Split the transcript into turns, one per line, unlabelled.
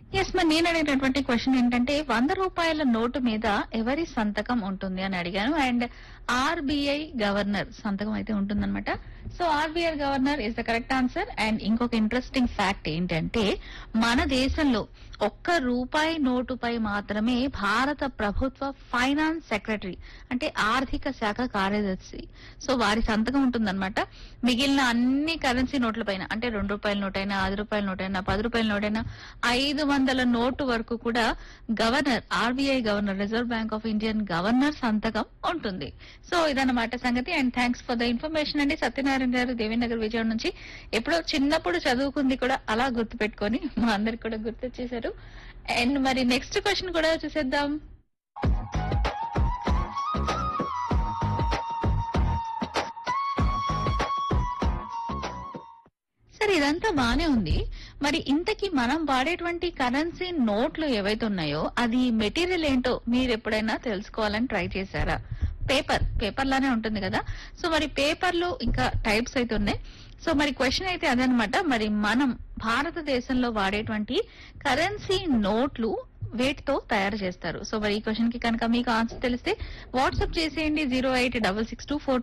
yes మరి నేను అడిగినటువంటి క్వశ్చన్ ఏంటంటే వంద రూపాయల నోటు మీద ఎవరి సంతకం ఉంటుంది అని అడిగాను అండ్ ఆర్బీఐ గవర్నర్ సంతకం అయితే ఉంటుందన్నమాట so RBI governor is the correct answer and ఇంకొక ఇంట్రెస్టింగ్ ఫ్యాక్ట్ ఏంటంటే మన దేశంలో ఒక్క రూపాయి నోటుపై మాత్రమే భారత ప్రభుత్వ ఫైనాన్స్ సెక్రటరీ అంటే ఆర్థిక శాఖ కార్యదర్శి సో వారి సంతకం ఉంటుందన్నమాట మిగిలిన అన్ని కరెన్సీ నోట్ల పైన అంటే రెండు రూపాయల నోటైనా ఐదు రూపాయల నోటైనా పది రూపాయల నోటైనా ఐదు వందల నోటు వరకు కూడా governor RBI governor reserve bank of Indian governor సంతకం ఉంటుంది సో ఇదన్నమాట సంగతి and thanks for the information అండి సత్యనారాయణ గారు దేవీనగర్ విజయం నుంచి ఎప్పుడో చిన్నప్పుడు చదువుకుంది కూడా అలా గుర్తు పెట్టుకొని మా అందరికి కూడా గుర్తొచ్చేసారు అండ్ మరి నెక్స్ట్ క్వశ్చన్ కూడా చూసేద్దాం సరే ఇదంతా బానే ఉంది మరి ఇంతకీ మనం వాడేటువంటి కరెన్సీ నోట్లు ఏవైతే ఉన్నాయో అది మెటీరియల్ ఏంటో మీరు ఎప్పుడైనా తెలుసుకోవాలని ట్రై చేశారా పేపర్ పేపర్ లానే ఉంటుంది కదా సో మరి పేపర్ లో ఇంకా టైప్స్ అయితే ఉన్నాయి సో మరి క్వశ్చన్ అయితే అదనమాట మరి మనం భారతదేశంలో వాడేటువంటి కరెన్సీ నోట్లు వేటితో తయారు చేస్తారు సో మరి ఈ క్వశ్చన్ కి కనుక మీకు ఆన్సర్ తెలిస్తే వాట్సాప్ చేసేయండి zero eight double six two four